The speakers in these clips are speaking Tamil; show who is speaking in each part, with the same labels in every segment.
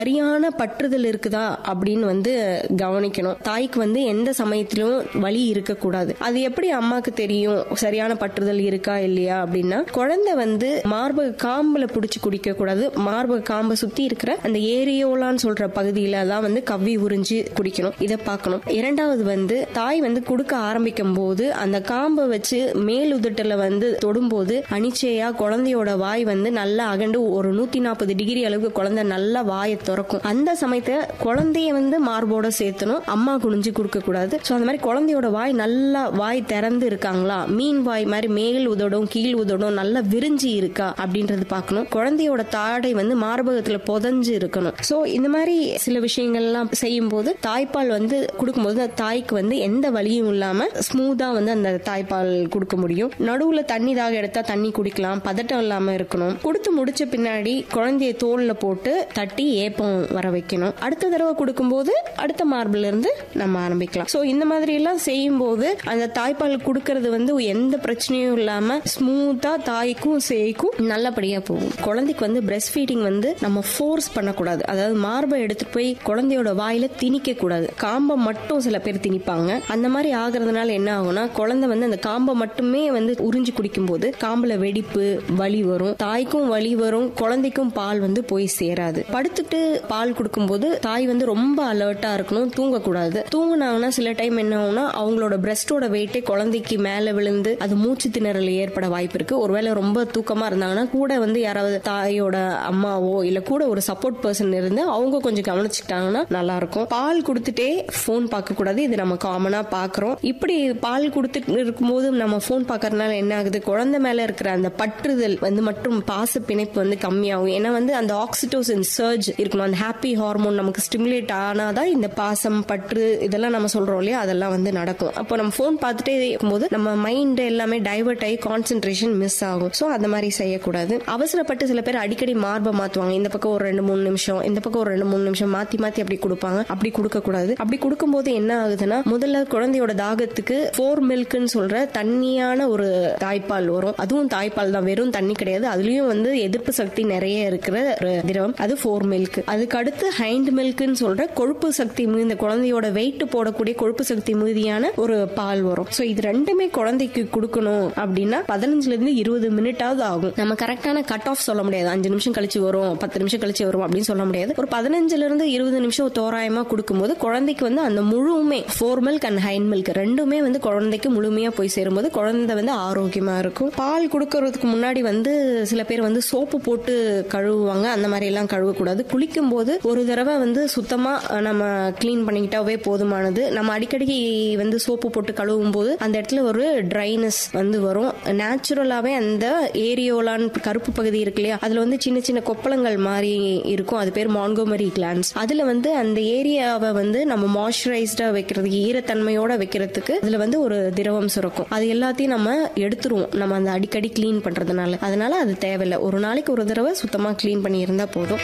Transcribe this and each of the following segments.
Speaker 1: சரியான பற்றுதல் இருக்குதா அப்படின்னு வந்து கவனிக்கணும் தாய்க்கு வந்து எந்த சமயத்திலும் வலி இருக்கக்கூடாது அது எப்படி அம்மாக்கு தெரியும் சரியான பற்றுதல் இருக்கா இல்லையா அப்படின்னா குழந்தை வந்து மார்பக காம்புல பிடிச்சி குடிக்க கூடாது மார்பக காம்பை சுத்தி இருக்கிற அந்த ஏரியோலான்னு சொல்ற பகுதியில தான் வந்து கவ்வி உறிஞ்சு குடிக்கணும் இதை பார்க்கணும் இரண்டாவது வந்து தாய் வந்து கொடுக்க ஆரம்பிக்கும் போது அந்த காம்பை வச்சு மேல் உதட்டல வந்து தொடும்போது அனிச்சையா குழந்தையோட வாய் வந்து நல்லா அகண்டு ஒரு நூத்தி நாற்பது டிகிரி அளவுக்கு குழந்தை நல்லா வாயை திறக்கும் அந்த சமயத்துல குழந்தைய வந்து மார்போட சேர்த்தணும் அம்மா குனிஞ்சு கொடுக்க கூடாது சோ அந்த மாதிரி குழந்தையோட வாய் நல்லா வாய் திறந்து இருக்காங்களா மீன் வாய் மாதிரி மேல் உதடும் கீழ் உதடும் நல்லா விரிஞ்சு இருக்கா அப்படின்றது பார்க்கணும் குழந்தையோட தாடை வந்து மார்பகத்துல புதஞ்சு இருக்கணும் சோ இந்த மாதிரி சில விஷயங்கள்லாம் செய்யும் போது தாய்ப்பால் வந்து கொடுக்கும்போது அந்த தாய்க்கு வந்து எந்த வலியும் இல்லாம ஸ்மூத்தா வந்து அந்த தாய்ப்பால் கொடுக்க முடியும் நடுவுல தண்ணி தாக எடுத்தா தண்ணி குடிக்கலாம் பதட்டம் இல்லாம இருக்கணும் கொடுத்து முடிச்ச பின்னாடி குழந்தைய தோல்ல போட்டு தட்டி ஏப்பம் வர வைக்கணும் அடுத்த தடவை கொடுக்கும்போது அடுத்த மார்பிள் இருந்து நம்ம ஆரம்பிக்கலாம் சோ இந்த மாதிரி எல்லாம் செய்யும் போது அந்த தாய்ப்பால் கொடுக்கறது வந்து எந்த பிரச்சனையும் இல்லாம ஸ்மூத்தா தாய்க்கும் சேய்க்கும் நல்லபடியா போகும் குழந்தைக்கு வந்து பிரஸ்ட் ஃபீடிங் வந்து நம்ம ஃபோர்ஸ் பண்ணக்கூடாது அதாவது மார்பை எடுத்துட்டு போய் குழந்தையோட வாயில திணிக்க கூடாது காம்பை மட்டும் சில பேர் திணிப்பாங்க அந்த மாதிரி ஆகுறதுனால என்ன ஆகும்னா குழந்தை வந்து அந்த காம்பை மட்டுமே வந்து உறிஞ்சு குடிக்கும் போது காம்புல வெடிப்பு வலி வரும் தாய்க்கும் வலி வரும் குழந்தைக்கும் பால் வந்து போய் சேராது படுத்துட்டு பால் கொடுக்கும்போது தாய் வந்து ரொம்ப அலர்ட்டா இருக்கணும் தூங்கக்கூடாது தூங்குனாங்கன்னா சில டைம் என்ன ஆகும்னா அவங்களோட பிரஸ்டோட வெயிட்டே குழந்தைக்கு மேல விழுந்து அது மூச்சு திணறல் ஏற்பட வாய்ப்பு இருக்கு ஒருவேளை ரொம்ப தூக்கமா இருந்தாங்கன்னா கூட வந்து யாராவது தாயோட அம்மாவோ இல்ல கூட ஒரு சப்போர்ட் பர்சன் இருந்து அவங்க கொஞ்சம் கவனிச்சுக்கிட்டாங்கன்னா நல்லா இருக்கும் பால் கொடுத்துட்டே போன் பார்க்க கூடாது இது நம்ம காமனா பாக்குறோம் இப்படி பால் கொடுத்துட்டு இருக்கும்போது நம்ம போன் பாக்குறதுனால என்ன ஆகுது குழந்தை மேல இருக்கிற அந்த பற்றுதல் வந்து மற்றும் பாச பிணைப்பு வந்து கம்மியாகும் ஏன்னா வந்து அந்த ஆக்சிடோசின் சர்ஜ் இருக்கணும் அந்த ஹாப்பி ஹார்மோன் நமக்கு ஸ்டிமுலேட் ஆனாதான் இந்த பாசம் பற்று இதெல்லாம் நம்ம சொல்றோம் இல்லையா அதெல்லாம் வந்து நடக்கும் அப்போ நம்ம போன் பார்த்துட்டே இருக்கும்போது நம்ம மைண்ட் எல்லாமே டைவர்ட் ஆகி கான்சென்ட்ரேஷன் மிஸ் ஆகும் சோ அந்த மாதிரி செய்யக்கூடாது அவசரப்பட்டு சில பேர் அடிக்கடி மார்பை மாத்துவாங்க இந்த பக்கம் ஒரு ரெண்டு மூணு நிமிஷம் இந்த பக்கம் ஒரு ரெண்டு மூணு நிமிஷம் மாத்தி மாத்தி அப்படி கொடுப்பாங்க அப்படி கொடுக்க கூடாது அப்படி கொடுக்கும்போது என்ன ஆகுதுன்னா முதல்ல குழந்தையோட தாகத்துக்கு ஃபோர் மில்க்னு சொல்ற தண்ணியான ஒரு தாய்ப்பால் வரும் அதுவும் தாய்ப்பால் தான் வெறும் தண்ணி கிடையாது அதுலயும் வந்து எதிர்ப்பு சக்தி நிறைய இருக்கிற ஒரு திரவம் அது ஃபோர் மில்க் அதுக்கு அடுத்து ஹைண்ட் மில்க்னு சொல்ற கொழுப்பு சக்தி மிகுந்த குழந்தையோட வெயிட் போடக்கூடிய கொழுப்பு சக்தி மிகுதியான ஒரு பால் வரும் சோ இது ரெண்டுமே குழந்தைக்கு கொடுக்கணும் அப்படின்னா பதினஞ்சுல இருந்து இருபது மினிட்டாவது ஆகும் நம்ம கரெக்டான கட் ஆஃப் சொல்ல முடியாது அஞ்சு நிமிஷம் கழிச்சு வரும் பத்து நிமிஷம் கழிச்சு வரும் அப்படின்னு சொல்ல முடியாது ஒரு பதினஞ்சுல இருந்து இருபது நிமிஷம் தோராயமா கொடுக்கும்போது குழந்தைக்கு வந்து அந்த முழுமே fore milk and hind milk ரெண்டுமே வந்து குழந்தைக்கு முழுமையா போய் சேரும்போது குழந்தை வந்து ஆரோக்கியமா இருக்கும் பால் கொடுக்கறதுக்கு முன்னாடி வந்து சில பேர் வந்து சோப்பு போட்டு கழுவுவாங்க அந்த மாதிரி எல்லாம் கழுவக்கூடாது குளிக்கும் போது ஒரு தடவை வந்து சுத்தமா அஹ், நம்ம க்ளீன் பண்ணிக்கிட்டாவே போதுமானது நம்ம அடிக்கடி வந்து சோப்பு போட்டு கழுவும் போது அந்த இடத்துல ஒரு ட்ரைனஸ் வந்து வரும் நேச்சுரலாவே அந்த ஏரியோலான் கருப்பு பகுதி இருக்கு இல்லையா அதுல வந்து சின்ன சின்ன கொப்பளங்கள் மாதிரி இருக்கும் அது பேர் மான்கோமரி கிளான்ஸ் அதுல வந்து அந்த ஏரியாவை வந்து நம்ம மாய்ஸ்சரைஸ்டா வைக்கிறதுக்கு ஈரத்தன்மையோட வைக்கிறதுக்கு அதுல வந்து ஒரு திரவம் சுரக்கும் அது எல்லாத்தையும் நம்ம எடுத்துருவோம் நம்ம அந்த அடிக்கடி க்ளீன் பண்றதுனால அதனால அது தேவையில்லை ஒரு நாளைக்கு ஒரு தடவை சுத்தமா க்ளீன் பண்ணி இருந்தா போதும்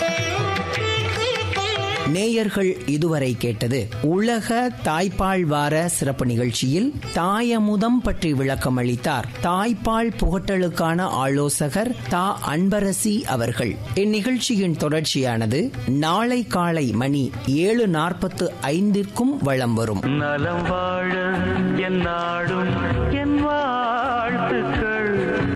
Speaker 2: நேயர்கள் இதுவரை கேட்டது உலக தாய்ப்பால் வார சிறப்பு நிகழ்ச்சியில் தாயமுதம் பற்றி விளக்கம் அளித்தார் தாய்ப்பால் புகட்டலுக்கான ஆலோசகர் தா அன்பரசி அவர்கள் இந்நிகழ்ச்சியின் தொடர்ச்சியானது நாளை காலை மணி ஏழு நாற்பத்து ஐந்திற்கும் வலம் வரும்
Speaker 3: நலம் வாழ என் நாடும் என் வாழ்த்துக்கள்